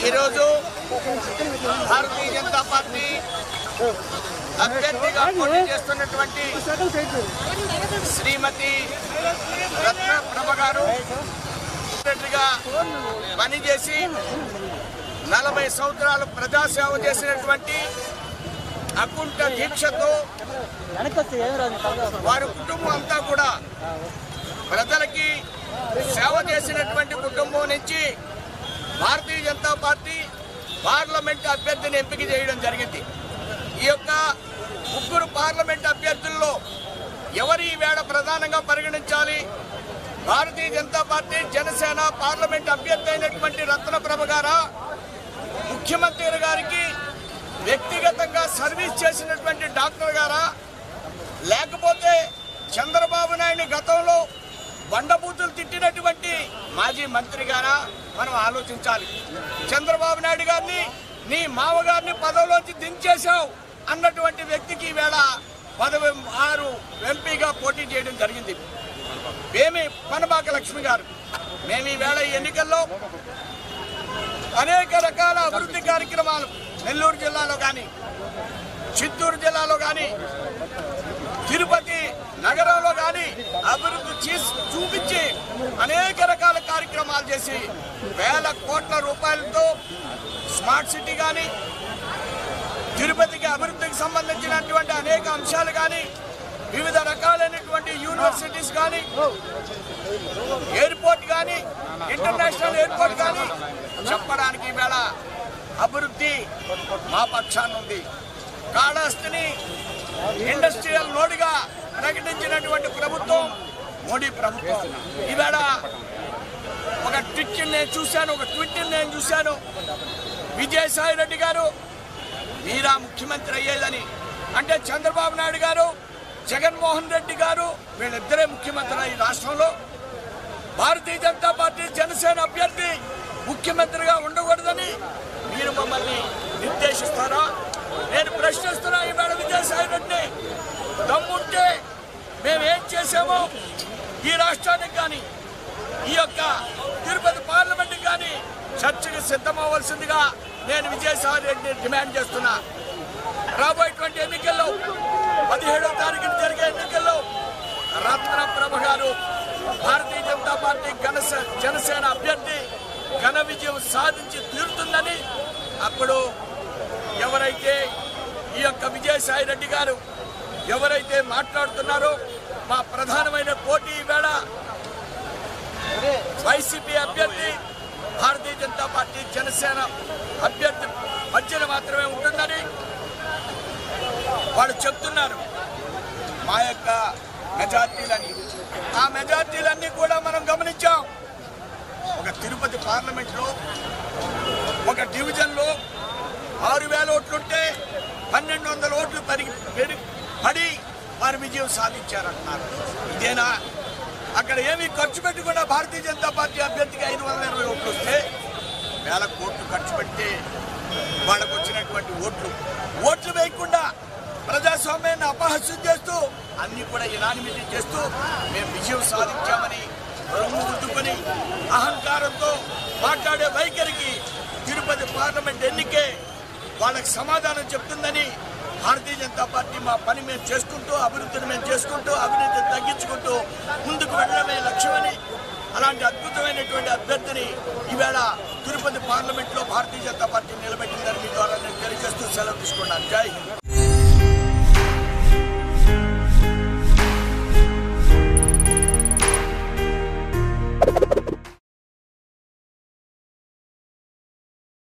ఈరోజు భారతీయ జనతా పార్టీ అభ్యర్థిగా పోటీ చేస్తున్నటువంటి శ్రీమతి రత్న ప్రభ గారు సెక్రటరీగా పనిచేసి నలభై సంవత్సరాలు ప్రజాసేవ చేసినటువంటి అకుంఠ దీక్షతో వారి కుటుంబం అంతా కూడా ప్రజలకి సేవ చేసినటువంటి కుటుంబం నుంచి భారతీయ జనతా పార్టీ పార్లమెంట్ అభ్యర్థిని ఎంపిక చేయడం జరిగింది ఈ యొక్క ముగ్గురు పార్లమెంట్ అభ్యర్థుల్లో ఎవరి వేళ ప్రధానంగా పరిగణించాలి భారతీయ జనతా పార్టీ జనసేన పార్లమెంట్ అభ్యర్థి అయినటువంటి రత్నప్రభ గారా ముఖ్యమంత్రి గారికి వ్యక్తిగతంగా సర్వీస్ చేసినటువంటి డాక్టర్ గారా లేకపోతే చంద్రబాబు నాయుడు గతంలో బండబూతులు తిట్టినటువంటి మాజీ మంత్రి గారా మనం ఆలోచించాలి చంద్రబాబు నాయుడు గారిని నీ మామగారిని పదవిలోంచి దించేశావు అన్నటువంటి వ్యక్తికి ఈవేళ పదవి ఆరు ఎంపీగా పోటీ చేయడం జరిగింది మేమి పనబాక లక్ష్మి గారు మేము ఈవేళ ఈ ఎన్నికల్లో అనేక రకాల అభివృద్ధి కార్యక్రమాలు నెల్లూరు జిల్లాలో కానీ చిత్తూరు జిల్లాలో కానీ తిరుపతి నగరంలో కానీ అభివృద్ధి చేసి చూపించి అనేక రకాల కార్యక్రమాలు చేసి వేల కోట్ల రూపాయలతో స్మార్ట్ సిటీ కానీ తిరుపతికి అభివృద్ధికి సంబంధించినటువంటి అనేక అంశాలు కానీ వివిధ రకాలైనటువంటి యూనివర్సిటీస్ కానీ ఎయిర్పోర్ట్ కానీ ఇంటర్నేషనల్ ఎయిర్పోర్ట్ కానీ చెప్పడానికి ఈవేళ అభివృద్ధి మా పక్షాన ఉంది కాళహస్తిని ఇండస్ట్రియల్ నోడుగా ప్రకటించినటువంటి ప్రభుత్వం మోడీ ప్రభుత్వం ఈవేళ ఒక ట్విట్ నేను చూశాను ఒక ట్విట్ నేను చూశాను విజయసాయి రెడ్డి గారు మీరా ముఖ్యమంత్రి అయ్యేదని అంటే చంద్రబాబు నాయుడు గారు జగన్మోహన్ రెడ్డి గారు వీళ్ళిద్దరే ముఖ్యమంత్రి ఈ రాష్ట్రంలో భారతీయ జనతా పార్టీ జనసేన అభ్యర్థి ముఖ్యమంత్రిగా ఉండకూడదని మీరు మమ్మల్ని నిర్దేశిస్తారా నేను ప్రశ్నిస్తున్నా ఈవేళ విజయసాయి రెడ్డి దమ్ముంటే మేము ఏం చేసామో ఈ రాష్ట్రానికి కానీ ఈ యొక్క తిరుపతి పార్లమెంట్ కానీ చర్చకు సిద్ధమవ్వాల్సిందిగా నేను విజయసాయి రెడ్డిని డిమాండ్ చేస్తున్నా రాబోయేటువంటి ఎన్నికల్లో పదిహేడవ తారీఖున జరిగే ఎన్నికల్లో రత్న ప్రభ గారు భారతీయ జనతా పార్టీ ఘనస జనసేన అభ్యర్థి ఘన విజయం సాధించి తీరుతుందని అప్పుడు ఎవరైతే ఈ యొక్క విజయసాయి రెడ్డి గారు ఎవరైతే మాట్లాడుతున్నారో మా ప్రధానమైన పోటీ వేళ వైసీపీ అభ్యర్థి భారతీయ జనతా పార్టీ జనసేన అభ్యర్థి మధ్యన మాత్రమే ఉంటుందని వాళ్ళు చెప్తున్నారు మా యొక్క మెజార్టీలని ఆ మెజార్టీలన్నీ కూడా మనం గమనించాం ఒక తిరుపతి పార్లమెంట్లో ఒక డివిజన్లో ఆరు వేల ఓట్లుంటే పన్నెండు వందల ఓట్లు పెరిగి పెరిగి పడి వారు విజయం సాధించారంటున్నారు ఇదేనా అక్కడ ఏమీ ఖర్చు పెట్టకుండా భారతీయ జనతా పార్టీ అభ్యర్థికి ఐదు వందల ఇరవై ఓట్లు వస్తే వేల కోట్లు ఖర్చు పెడితే వాళ్ళకు వచ్చినటువంటి ఓట్లు ఓట్లు వేయకుండా ప్రజాస్వామ్యాన్ని అపహాస్యం చేస్తూ అన్ని కూడా ఇనానిమిటీ చేస్తూ మేము విజయం సాధించామని రొమ్ము గుద్దుకొని అహంకారంతో మాట్లాడే వైఖరికి తిరుపతి పార్లమెంట్ ఎన్నికే వాళ్ళకి సమాధానం చెప్తుందని భారతీయ జనతా పార్టీ మా పని మేము చేసుకుంటూ అభివృద్ధిని మేము చేసుకుంటూ అవినీతిని తగ్గించుకుంటూ ముందుకు వెళ్ళడమే లక్ష్యమని అలాంటి అద్భుతమైనటువంటి అభ్యర్థిని ఈవేళ తిరుపతి పార్లమెంట్లో భారతీయ జనతా పార్టీ నిలబెట్టిందని మీ ద్వారా నేను తెలియజేస్తూ సెలవు తీసుకున్నాను జై హింద్